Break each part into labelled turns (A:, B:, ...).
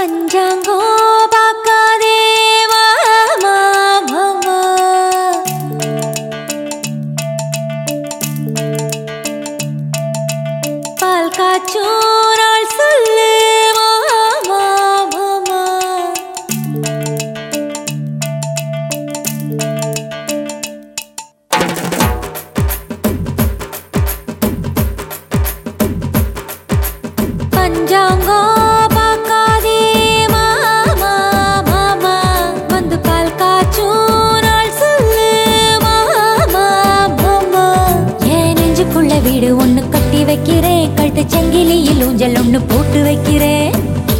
A: பஞ்சாங்கோ பார்க்காதே மாமா மாமா பால் காய்ச்சும் நாள் சொல்லு மாமா மாமா பஞ்சாங்கோ பார்க்காதே மாமா மாமா வந்து பால் காய்ச்சும் நாள் சொல்லு மாமா மாமா என் நெஞ்சுக்குள்ள வீடு ஒண்ணு கட்டி வைக்கிறேன் கழுத்து செங்கிலியில் ஊஞ்சல் ஒண்ணு போட்டு வைக்கிறேன்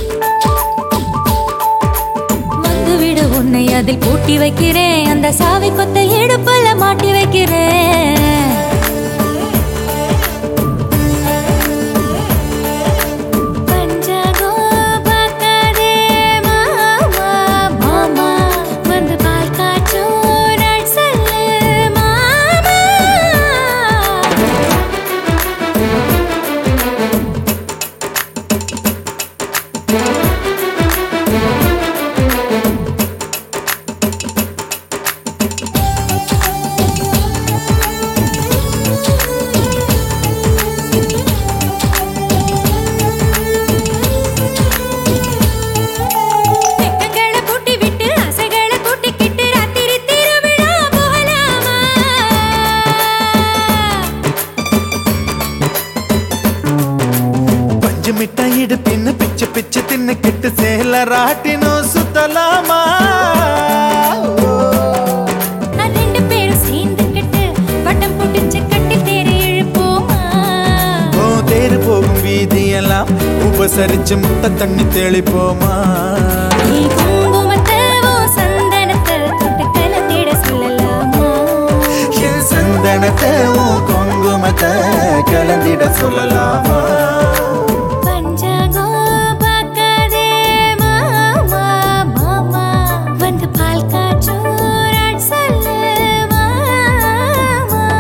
A: வந்து விடு உன்னை அதில் பூட்டி வைக்கிறேன் அந்த சாவி கொத்த இடுப்புல மாட்டி வைக்கிறேன் பஞ்சாங்கோ பார்க்காதே மாமா மாமா வந்து பால் காய்ச்சும் நாள் சொல்லு மாமா வெக்கங்களை கூட்டி விட்டு ஆசைகளை கூட்டிக்கிட்டு ராத்திரி திருவிழா போகலாமா
B: பஞ்சு மிட்டாய் இடுப்பின்னு பிச்சு பிச்சு தின்னு கிட்டு சேல ராட்டினும் சுத்தலாமா
A: நான் ரெண்டு பேரும் சேர்ந்துக்கிட்டு வட்டம் போட்டுச்சு கட்டி தேரை இழுப்போமா
B: ஓ தேரு போகும் வீதியெல்லாம் உபசரிச்சு முட்டை தண்ணி தெளிப்போமா
A: நீ குங்குமத்தை உன் சந்தனத்தை தொட்டு கலந்திட சொல்லலாமா
B: என் சந்தனத்தை உன் குங்குமத்தை கலந்திட சொல்லலாமா
A: பஞ்சாங்கோ பார்க்காதே மாமா மாமா வந்து பால் காய்ச்சோராட் சொல்லு மாமா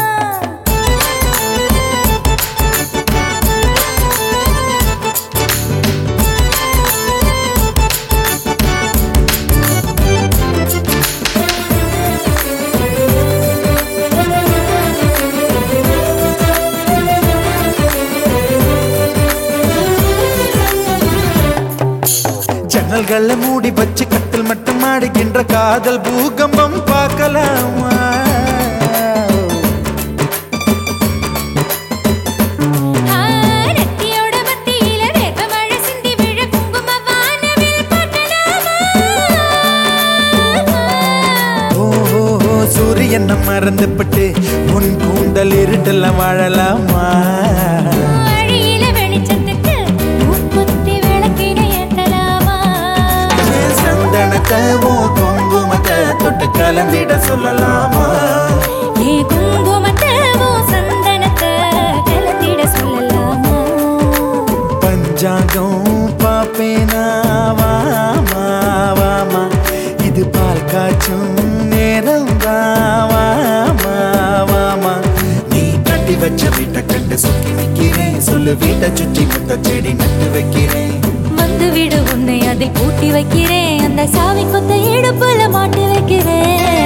B: ஜன்னல்களை மூடி வச்சு கட்டில் மட்டும் ஆடுகின்ற காதல் பூகம்பம் பார்க்கலாமா
A: நெத்தியோட மத்தியில வேகமழை சிந்தி விழ குங்கும வானவில் காட்டலாமா
B: ஓ ஓ, ஓ, சூரியனை மறந்துப்பட்டு உன் கூந்தல் இருட்டெல்லாம் வாழலாமா
A: வழியில வெளிச்சத்துக்கு மூக்குத்தி விளக்கினை ஏத்தலாமா
B: என் சந்தனத்தை உன் குங்குமத்தை தொட்டு கலந்திட சொல்லலாமா
A: ஏ குங்குமத்தை உன் சந்தனத்தை கலந்திட சொல்லலாமா
B: பஞ்சாங்கம் பாப்பேனா வாமா வாமா இது பால் காய்ச்சும் நேரம் வாமா வாமா நீ கட்டி வச்ச வீட்டை கண்டு சுத்தி நிக்கிறேன் சொல்லு வீட்டை சுற்றி முத்த செடி நட்டு வைக்கிறேன்
A: வந்து விடு உன்னை அதில் பூட்டி வைக்கிறேன் அந்த சாவி கொத்த இடுப்புல மாட்டி வைக்கிறேன்